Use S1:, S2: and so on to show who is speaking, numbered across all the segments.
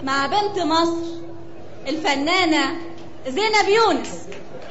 S1: مع بنت مصر الفنانة زينب يونس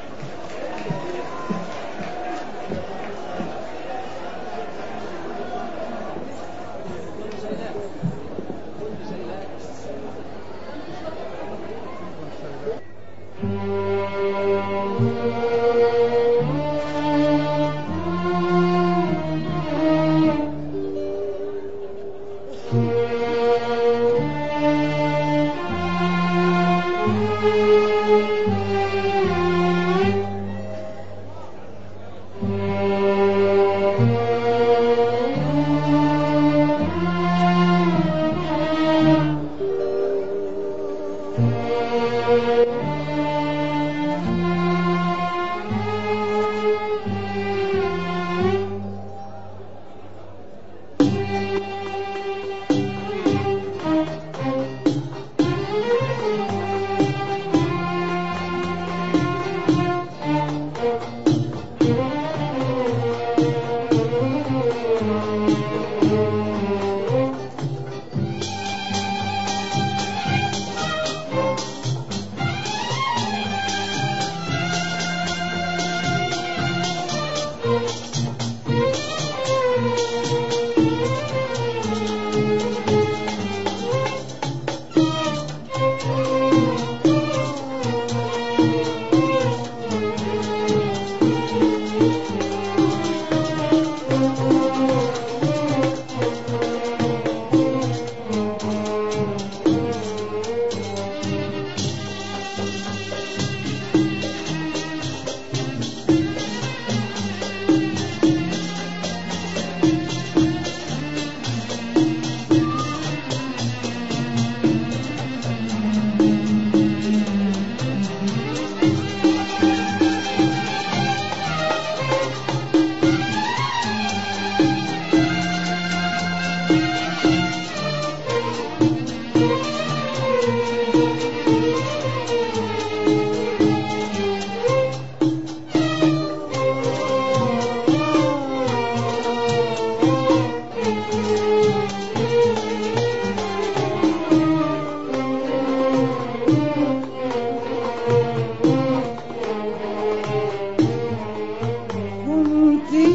S2: كنت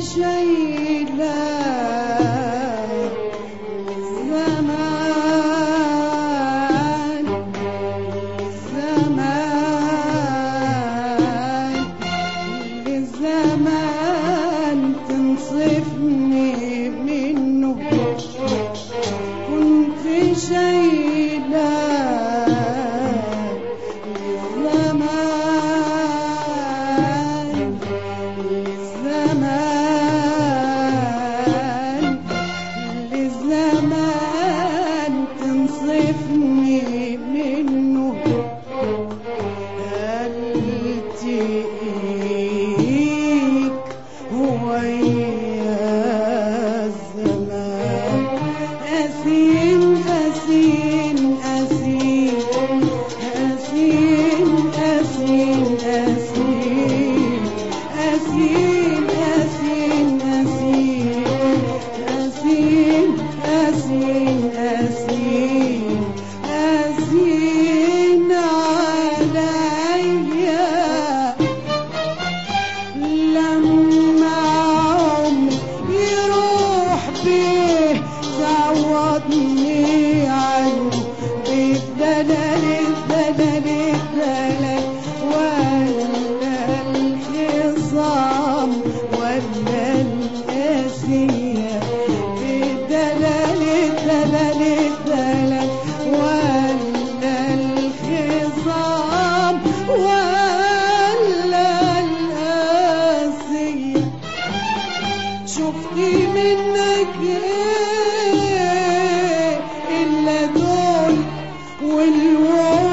S2: شايلة الزمان الزمان الزمان تنصفني منه كنت شايلة الزمان للزمان للزمان تنصفني منه التقيك هو يا الزمان أسين أسين أسين أسين أسين أسين أسين أسين أسين أسين أسين أسين أسين عليا لما عمري يروح بيه تعوضني عنه بالدلال الدلال الدلال ولا الخصام ولا القاسية بالدلال الدلال الدلال ولا الخصام ولا القاسية شفتي منك ايه الا دول والوعود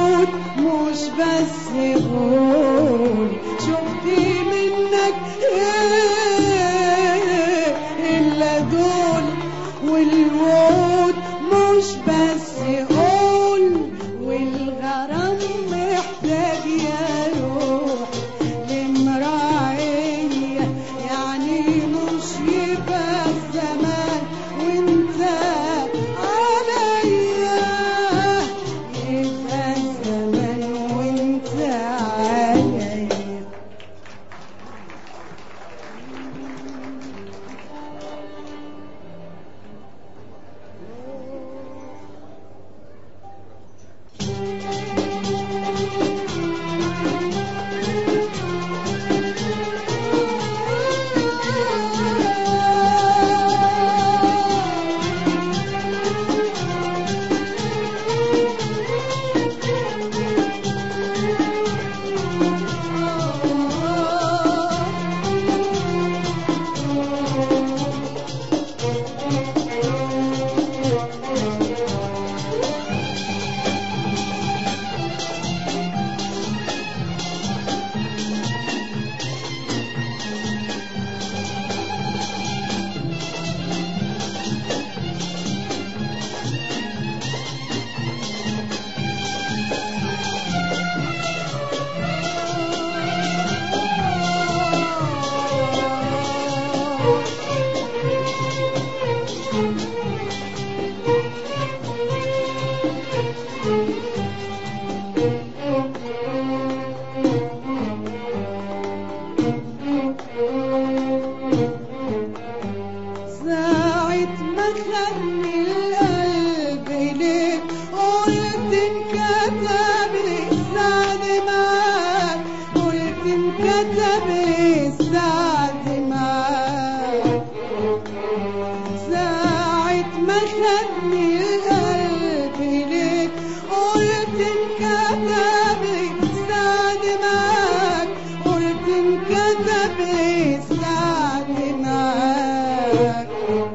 S2: ساعة ما خدني القلب ليك قلت انكتب لي السعد معاك قلت انكتب لي السعد معاك ساعة ما خدني القلب ليك قلت انكتب لي السعد معاك قلت انكتب لي السعد معاك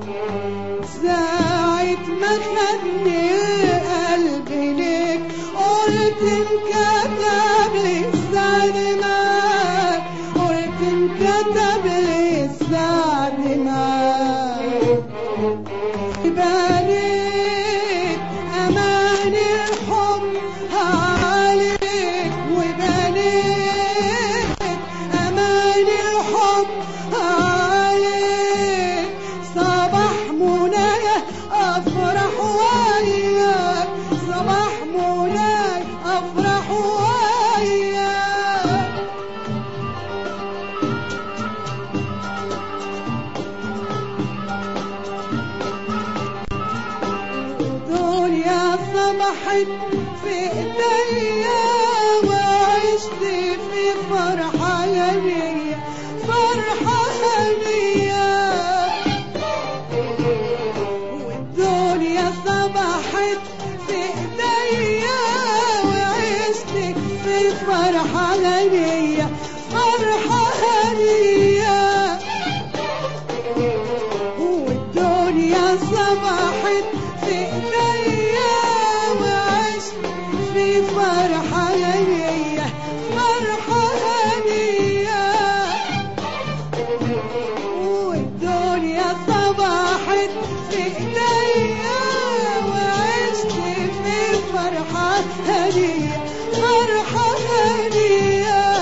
S2: ساعة ما خدني القلب ليك قلت انكتب لي السعد معاك قلت انكتب لي السعد معاك بنيت أمان الحب عليك وبنيت أمان الحب عليك صباح منايا أفرح وياك صباح منايا أفرح وياك الدنيا صبحت في ايديا وعشت في فرحة هنية فرحة هنية والدنيا صبحت في ايديا وعشت في فرحة هنية فرحة هنية والدنيا صبحت في ايديا وعشت في فرحة هنية فرحة هنية والدنيا صبحت في ايديا وعشت في فرحة هنية فرحة هنية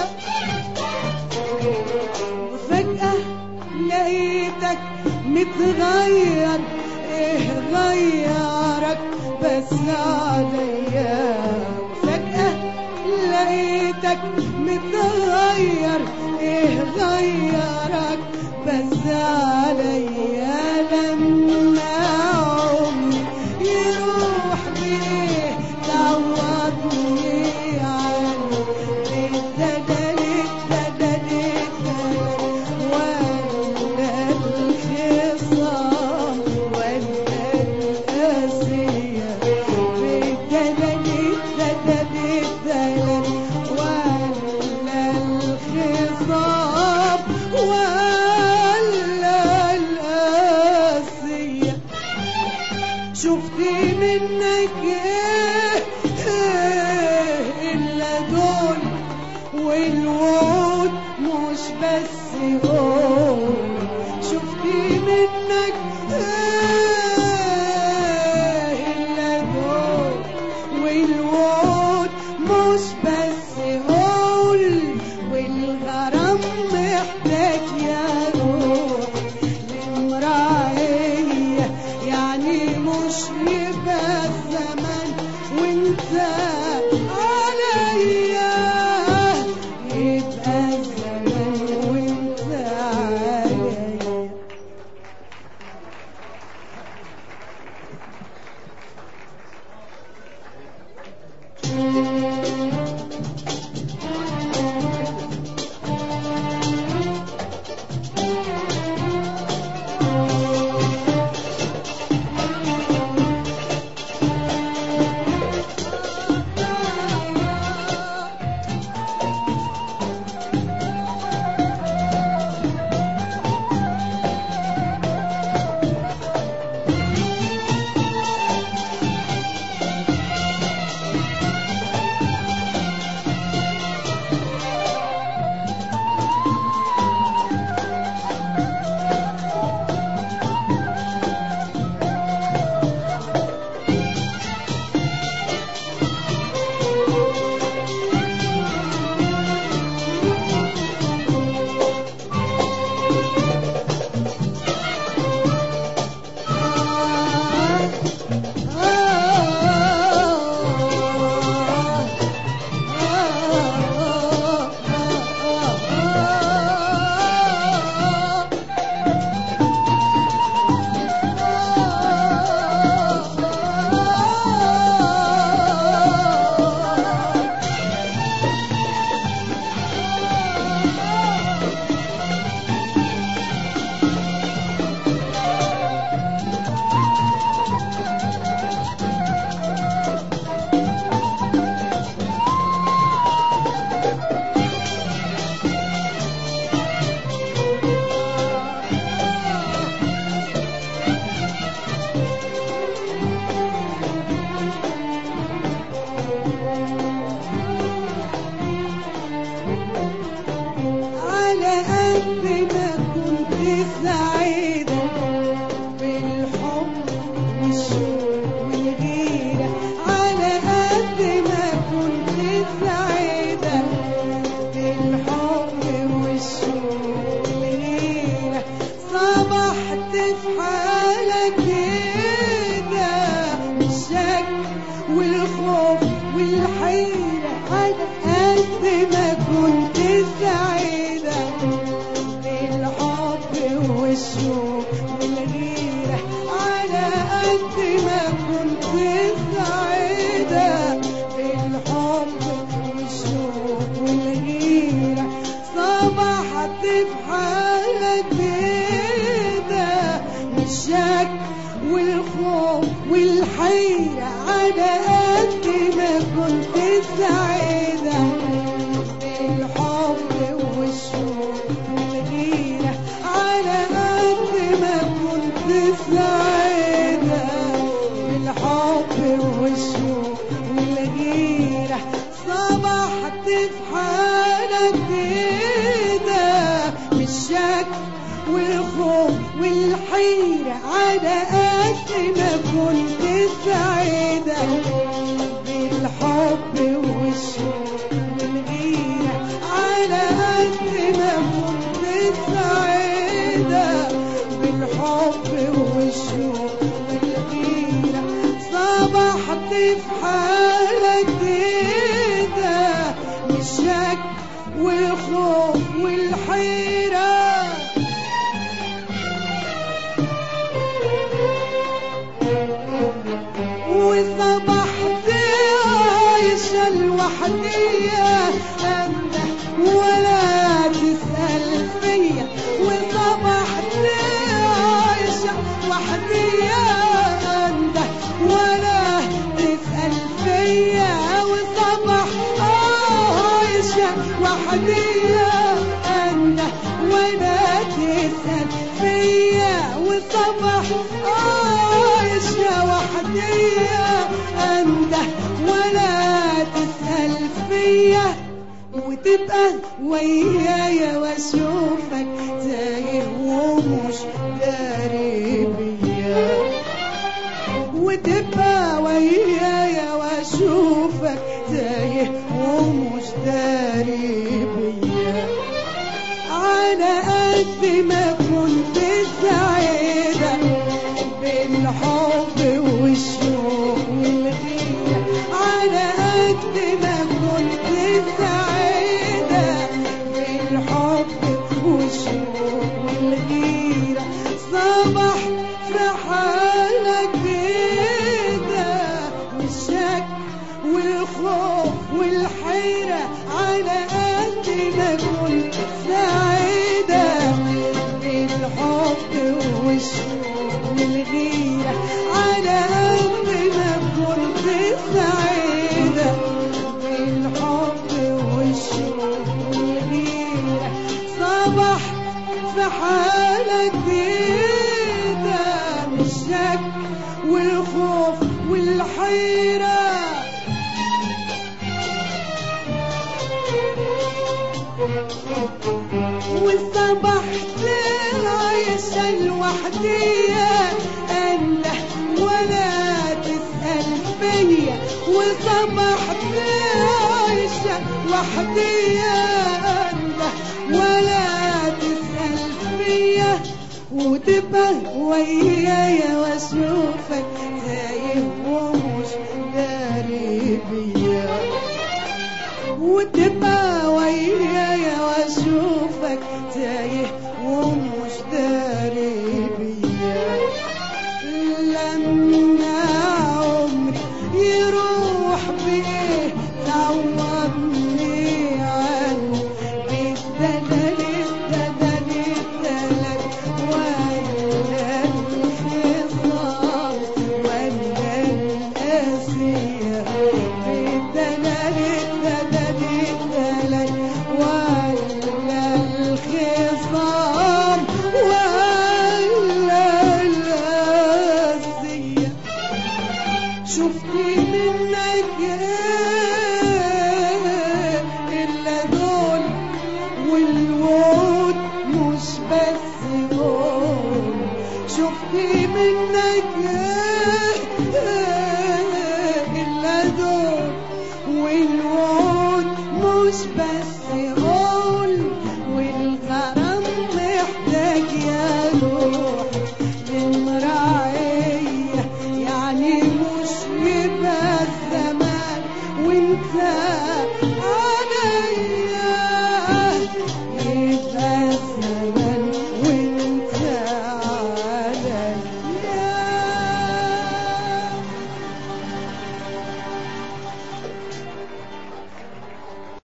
S2: وفجأة لقيتك متغير ايه غيرك بس عليا وفجأة لقيتك متغير ايه غيرك بس عليا لما عمري يروح بيه تعوضني عنه الدلال الدلال الدلال ولا الخصام ولا القاسية بالدلال الدلال الدلال ولا الخصام ولا القاسية شفت منك ايه ايه الا دول والوعود مش بس قول شفت منك ايه الا دول والوعود مش بس قول والغرام محتاج يا روح لمراعية يعني مش يبقى الزمن وانت عليا يبقى الزمن وانت عليا والخوف والحيرة على قد ما كنت سعيدة بالحب والشوق والغيرة على قد ما كنت سعيدة بالحب والشوق والغيرة صبحت في حالة جديدة من الشك والخوف والحيرة على قد ما كنت سعيدة بالحب والشوق والغيرة على قد ما كنت سعيدة بالحب والشوق والغيرة صبحت في حالة جديدة من الشك والخوف والحيرة على قد ما كنت سعيدة بالحب والشوق والغيرة على قد ما كنت سعيدة بالحب والشوق والغيرة صبحت في حالة جديدة من الشك والخوف والحيرة وصبحت عايشة لوحدية أنده ولا تسأل فيا وصبحت عايشة وحدية أنده ولا تسأل فيا وصبح عايشة وحدية أنده ولا تسأل فيا وصبح عايشة وحدية أنده ولا تسأل فيا وتبقى ويايا واشوفك تايه ومش داري بيا وتبقى ويايا واشوفك تايه ومش داري بيا على قد ما كنت سعيدة بالحب والشوق والغيرة على قد ما كنت سعيدة بالحب والشوق والغيرة صبح في حالة جديدة من الشك والخوف والحيرة على قد ما كنت سعيدة بالحب والشوق والغيرة على قد ما كنت سعيدة بالحب والشوق والغيرة صبح في حالة جديدة من الشك والخوف والحيرة وصبحت عايشة لوحدية أنا ولا تسأل فيا وصبحت عايشة وحدية أنا ولا تسأل فيا وتبقى ويايا واشوفك تايه ومش داري بيا وتبقى ويايا